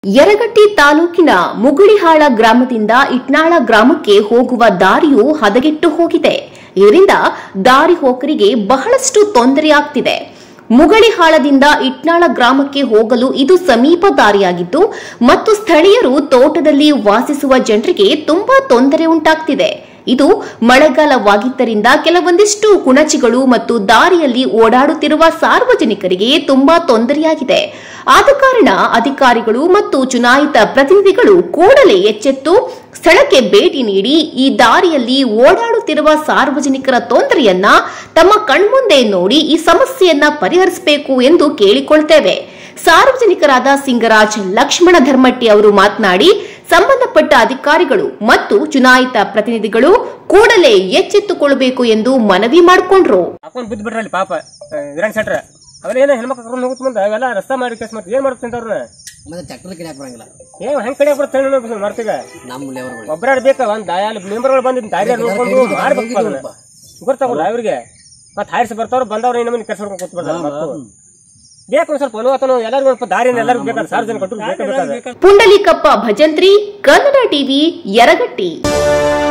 ಯರಗಟ್ಟಿ ತಾಲೂಕಿನ ಮುಗುಳಿಹಾಳ ಗ್ರಾಮದಿಂದ ಇಟ್ನಾಳ ಗ್ರಾಮಕ್ಕೆ ಹೋಗುವ ದಾರಿಯು ಹದಗೆಟ್ಟು ಹೋಗಿದೆ ಇದರಿಂದ ದಾರಿ ಹೋಕರಿಗೆ ಬಹಳಷ್ಟು ತೊಂದರೆಯಾಗ್ತಿದೆ ಮುಗಳಿಹಾಳದಿಂದ ಇಟ್ನಾಳ ಗ್ರಾಮಕ್ಕೆ ಹೋಗಲು ಇದು ಸಮೀಪ ದಾರಿಯಾಗಿದ್ದು ಮತ್ತು ಸ್ಥಳೀಯರು ತೋಟದಲ್ಲಿ ವಾಸಿಸುವ ಜನರಿಗೆ ತುಂಬಾ ತೊಂದರೆ ಉಂಟಾಗ್ತಿದೆ ಇದು ಮಳೆಗಾಲವಾಗಿದ್ದರಿಂದ ಕೆಲವೊಂದಿಷ್ಟು ಕುಣಚಿಗಳು ಮತ್ತು ದಾರಿಯಲ್ಲಿ ಓಡಾಡುತ್ತಿರುವ ಸಾರ್ವಜನಿಕರಿಗೆ ತುಂಬಾ ತೊಂದರೆಯಾಗಿದೆ ಆದ ಕಾರಣ ಅಧಿಕಾರಿಗಳು ಮತ್ತು ಚುನಾಯಿತ ಪ್ರತಿನಿಧಿಗಳು ಕೂಡಲೇ ಎಚ್ಚೆತ್ತು ಸ್ಥಳಕ್ಕೆ ಭೇಟಿ ನೀಡಿ ಈ ದಾರಿಯಲ್ಲಿ ಓಡಾಡುತ್ತಿರುವ ಸಾರ್ವಜನಿಕರ ತೊಂದರೆಯನ್ನ ತಮ್ಮ ಕಣ್ಮುಂದೆ ನೋಡಿ ಈ ಸಮಸ್ಯೆಯನ್ನ ಪರಿಹರಿಸಬೇಕು ಎಂದು ಕೇಳಿಕೊಳ್ತೇವೆ ಸಾರ್ವಜನಿಕರಾದ ಸಿಂಗರಾಜ್ ಲಕ್ಷ್ಮಣ ಧರ್ಮಟ್ಟಿ ಅವರು ಮಾತನಾಡಿ ಸಂಬಂಧಪಟ್ಟ ಅಧಿಕಾರಿಗಳು ಮತ್ತು ಚುನಾಯಿತ ಪ್ರತಿನಿಧಿಗಳು ಕೂಡಲೇ ಎಚ್ಚೆತ್ತುಕೊಳ್ಳಬೇಕು ಎಂದು ಮನವಿ ಮಾಡಿಕೊಂಡ್ರು ಹಾಕೊಂಡ್ ಬಿದ್ದು ಬಿಡ್ರಲ್ಲಿ ಪಾಪ ವಿರಾಣ್ ಸೆಟ್ರ ಅವೆಲ್ಲ ಏನೋ ಹೆಣ್ಮಕ್ಳು ಕರ್ಕೊಂಡು ಹೋಗುತ್ತೆ ಮುಂದೆ ಅವೆಲ್ಲ ರಸ್ತೆ ಮಾಡಿ ಕೆಲಸ ಮಾಡ್ತಾರೆ ಏನ್ ಮಾಡ್ತಾರೆ ಅವ್ರನ್ನ ಮತ್ತೆ ಟ್ರ್ಯಾಕ್ಟರ್ ಕಡೆ ಬರಂಗಿಲ್ಲ ಏನ್ ಹೆಂಗ್ ಕಡೆ ಬರುತ್ತೆ ಮಾಡ್ತೀಗ ನಮ್ಮ ಲೇಬರ್ಗಳು ಒಬ್ಬರಾಡ್ ಬೇಕ ಒಂದ್ ಅಲ್ಲಿ ಮೆಂಬರ್ಗಳು ಬಂದಿದ್ದು ದಾರಿ ನೋಡ್ಕೊಂಡು ಮಾಡ್ಬೇಕು ಅದನ್ನ ಗೊತ್ತಾಗಲ್ಲ ಅವ್ರಿಗೆ ಮತ್ತೆ ಹಾರಿಸಿ ಬರ್ತಾವ್ರು ಬಂದವ್ರು ಇನ್ನೊಮ್ಮೆ ಕೆಲಸ ಮಾಡ್ಕೊಂಡು ಕೂತ್ಬಿಡ್ತಾರೆ ಮತ್ತು ಬೇಕು ಒಂದ್ ಸ್ವಲ್ಪ ಅನುವಾತನು ಎಲ್ಲರಿಗೂ ಸ್ವಲ್ಪ ದಾರಿನ ಎಲ್ಲರಿಗೂ ಬೇಕಾದ ಸಾರ್ವಜನಿಕ ಕೊಟ್ಟರು ಬೇಕಾದ ಪುಂಡಲೀಕಪ್ಪ ಭಜಂತ್ರಿ ಕನ್ನಡ ಟಿವಿ ಯರಗಟ್ಟಿ